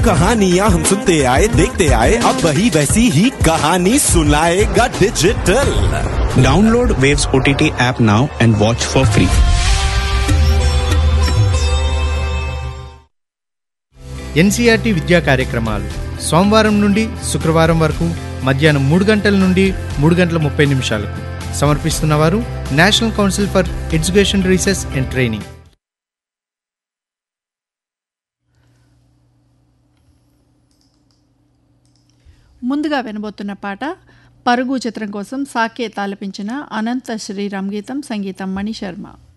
कहानियाँ हम सुनते आए देखते आए अब वही वैसी ही कहानी सुनाएगा digital Download Waves OTT app now and watch for free. NCERT విద్యా కార్యక్రమాలు సోమవారం నుండి శుక్రవారం వరకు మధ్యాహ్నం మూడు గంటల నుండి మూడు గంటల ముప్పై నిమిషాలకు సమర్పిస్తున్నవారు national council for education research and training ముందుగా వినబోతున్న పాట పరుగు చిత్రం కోసం సాకే తాలపించిన అనంత శ్రీరామ్ గీతం సంగీతం మణి శర్మ